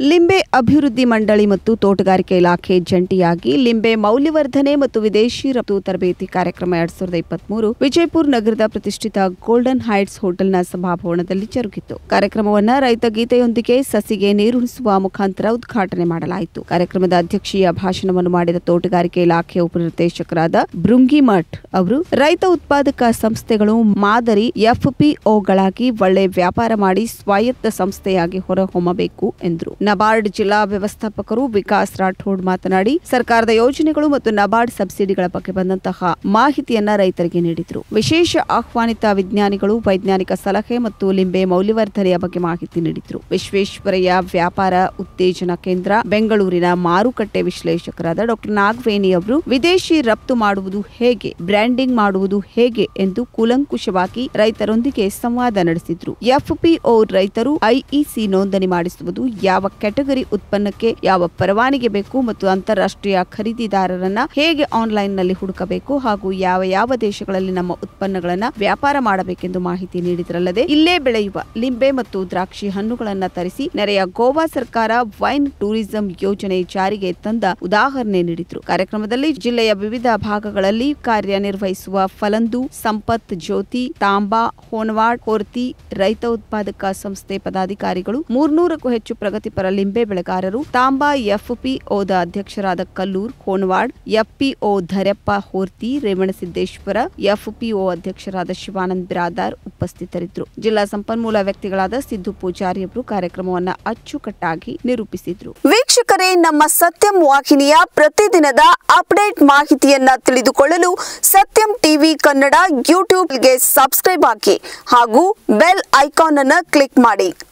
ಲಿಂಬೆ ಅಭಿವೃದ್ಧಿ ಮಂಡಳಿ ಮತ್ತು ತೋಟಗಾರಿಕೆ ಇಲಾಖೆ ಜಂಟಿಯಾಗಿ ಲಿಂಬೆ ಮೌಲ್ಯವರ್ಧನೆ ಮತ್ತು ವಿದೇಶಿ ರಫ್ತು ತರಬೇತಿ ಕಾರ್ಯಕ್ರಮ ಎರಡ್ ಸಾವಿರದ ಇಪ್ಪತ್ಮೂರು ವಿಜಯಪುರ ನಗರದ ಪ್ರತಿಷ್ಠಿತ ಗೋಲ್ಡನ್ ಹೈಟ್ಸ್ ಹೋಟೆಲ್ನ ಸಭಾಭವನದಲ್ಲಿ ಜರುಗಿತು ಕಾರ್ಯಕ್ರಮವನ್ನ ರೈತ ಗೀತೆಯೊಂದಿಗೆ ಸಸಿಗೆ ನೀರುಣಿಸುವ ಮುಖಾಂತರ ಉದ್ಘಾಟನೆ ಮಾಡಲಾಯಿತು ಕಾರ್ಯಕ್ರಮದ ಅಧ್ಯಕ್ಷೀಯ ಭಾಷಣವನ್ನು ಮಾಡಿದ ತೋಟಗಾರಿಕೆ ಇಲಾಖೆ ಉಪನಿರ್ದೇಶಕರಾದ ಭೃಂಗಿಮಠ್ ಅವರು ರೈತ ಉತ್ಪಾದಕ ಸಂಸ್ಥೆಗಳು ಮಾದರಿ ಎಫ್ಪಿಒಗಳಾಗಿ ಒಳ್ಳೆ ವ್ಯಾಪಾರ ಮಾಡಿ ಸ್ವಾಯತ್ತ ಸಂಸ್ಥೆಯಾಗಿ ಹೊರಹೊಮ್ಮಬೇಕು ಎಂದರು ನಬಾರ್ಡ್ ಜಿಲ್ಲಾ ವ್ಯವಸ್ಥಾಪಕರು ವಿಕಾಸ್ ರಾಠೋಡ್ ಮಾತನಾಡಿ ಸರ್ಕಾರದ ಯೋಜನೆಗಳು ಮತ್ತು ನಬಾರ್ಡ್ ಸಬ್ಸಿಡಿಗಳ ಬಗ್ಗೆ ಬಂದಂತಹ ಮಾಹಿತಿಯನ್ನ ರೈತರಿಗೆ ನೀಡಿದರು ವಿಶೇಷ ಆಹ್ವಾನಿತ ವಿಜ್ಞಾನಿಗಳು ವೈಜ್ಞಾನಿಕ ಸಲಹೆ ಮತ್ತು ಲಿಂಬೆ ಮೌಲ್ಯವರ್ಧನೆಯ ಬಗ್ಗೆ ಮಾಹಿತಿ ನೀಡಿದರು ವಿಶ್ವೇಶ್ವರಯ್ಯ ವ್ಯಾಪಾರ ಉತ್ತೇಜನ ಕೇಂದ್ರ ಬೆಂಗಳೂರಿನ ಮಾರುಕಟ್ಟೆ ವಿಶ್ಲೇಷಕರಾದ ಡಾಕ್ಟರ್ ನಾಗವೇಣಿ ಅವರು ವಿದೇಶಿ ರಫ್ತು ಮಾಡುವುದು ಹೇಗೆ ಬ್ರ್ಯಾಂಡಿಂಗ್ ಮಾಡುವುದು ಹೇಗೆ ಎಂದು ಕೂಲಂಕುಷವಾಗಿ ರೈತರೊಂದಿಗೆ ಸಂವಾದ ನಡೆಸಿದ್ರು ಎಫ್ಪಿಒ ರೈತರು ಐಇಸಿ ನೋಂದಣಿ ಮಾಡಿಸುವುದು ಯಾವ ಕ್ಯಾಟಗರಿ ಉತ್ಪನ್ನಕ್ಕೆ ಯಾವ ಪರವಾನಗಿ ಬೇಕು ಮತ್ತು ಅಂತಾರಾಷ್ಟ್ರೀಯ ಖರೀದಿದಾರರನ್ನ ಹೇಗೆ ಆನ್ಲೈನ್ ನಲ್ಲಿ ಹುಡುಕಬೇಕು ಹಾಗೂ ಯಾವ ಯಾವ ದೇಶಗಳಲ್ಲಿ ನಮ್ಮ ಉತ್ಪನ್ನಗಳನ್ನ ವ್ಯಾಪಾರ ಮಾಡಬೇಕೆಂದು ಮಾಹಿತಿ ನೀಡಿದರಲ್ಲದೆ ಇಲ್ಲೇ ಬೆಳೆಯುವ ಲಿಂಬೆ ಮತ್ತು ದ್ರಾಕ್ಷಿ ಹಣ್ಣುಗಳನ್ನ ತರಿಸಿ ನೆರೆಯ ಗೋವಾ ಸರ್ಕಾರ ವೈನ್ ಟೂರಿಸಂ ಯೋಜನೆ ಜಾರಿಗೆ ತಂದ ಉದಾಹರಣೆ ನೀಡಿದ್ರು ಕಾರ್ಯಕ್ರಮದಲ್ಲಿ ಜಿಲ್ಲೆಯ ವಿವಿಧ ಭಾಗಗಳಲ್ಲಿ ಕಾರ್ಯನಿರ್ವಹಿಸುವ ಫಲಂದು ಸಂಪತ್ ಜ್ಯೋತಿ ತಾಂಬಾ ಹೋನವಾಡ್ ಕೋರ್ತಿ ರೈತ ಉತ್ಪಾದಕ ಸಂಸ್ಥೆ ಪದಾಧಿಕಾರಿಗಳು ಮೂರ್ನೂರಕ್ಕೂ ಹೆಚ್ಚು ಪ್ರಗತಿಪರ ಲಿಂಬೆ ಬೆಳೆಗಾರರು ತಾಂಬಾ ಎಫ್ಪಿಒದ ಅಧ್ಯಕ್ಷರಾದ ಕಲ್ಲೂರ್ ಕೋನವಾಡ್ ಎಫ್ಪಿಒ ಧರೆಪ್ಪ ಹೋರ್ತಿ ರೇವಣಸಿದ್ದೇಶ್ವರ ಎಫ್ಪಿಒ ಅಧ್ಯಕ್ಷರಾದ ಶಿವಾನಂದ್ ಬಿರಾದಾರ್ ಉಪಸ್ಥಿತರಿದ್ದರು ಜಿಲ್ಲಾ ಸಂಪನ್ಮೂಲ ವ್ಯಕ್ತಿಗಳಾದ ಸಿದ್ದು ಪೂಜಾರಿ ಅವರು ಕಾರ್ಯಕ್ರಮವನ್ನ ಅಚ್ಚುಕಟ್ಟಾಗಿ ನಿರೂಪಿಸಿದ್ರು ವೀಕ್ಷಕರೇ ನಮ್ಮ ಸತ್ಯಂ ವಾಹಿನಿಯ ಪ್ರತಿದಿನದ ಅಪ್ಡೇಟ್ ಮಾಹಿತಿಯನ್ನ ತಿಳಿದುಕೊಳ್ಳಲು ಸತ್ಯಂ ಟಿವಿ ಕನ್ನಡ ಯೂಟ್ಯೂಬ್ಗೆ ಸಬ್ಸ್ಕ್ರೈಬ್ ಹಾಕಿ ಹಾಗೂ ಬೆಲ್ ಐಕಾನ್ ಅನ್ನು ಕ್ಲಿಕ್ ಮಾಡಿ